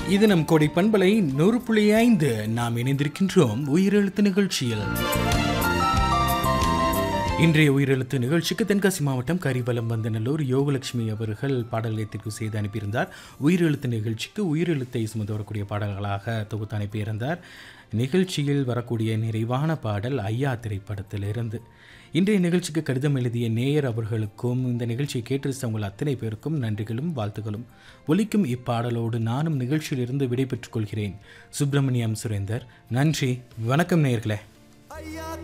இது நம் கொடை பண்பலை நூறு புள்ளி ஐந்து நாம் இணைந்திருக்கின்றோம் உயிரெழுத்து நிகழ்ச்சியில் இன்றைய உயிரெழுத்து நிகழ்ச்சிக்கு தென்காசி மாவட்டம் கரிவலம் வந்தநல்லூர் யோகலட்சுமி அவர்கள் பாடல்யத்திற்கு செய்து அனுப்பியிருந்தார் உயிரெழுத்து நிகழ்ச்சிக்கு உயிரெழுத்தை சுமந்து வரக்கூடிய பாடல்களாக தொகுத்து அனுப்பியிருந்தார் நிகழ்ச்சியில் வரக்கூடிய நிறைவான பாடல் ஐயா திரைப்படத்திலிருந்து இன்றைய நிகழ்ச்சிக்கு கடிதம் எழுதிய நேயர் அவர்களுக்கும் இந்த நிகழ்ச்சியை கேட்டு உங்கள் அத்தனை பேருக்கும் நன்றிகளும் வாழ்த்துக்களும் ஒலிக்கும் இப்பாடலோடு நானும் நிகழ்ச்சியிலிருந்து விடைபெற்றுக் கொள்கிறேன் சுப்பிரமணியம் சுரேந்தர் நன்றி வணக்கம் நேயர்களே ஐயா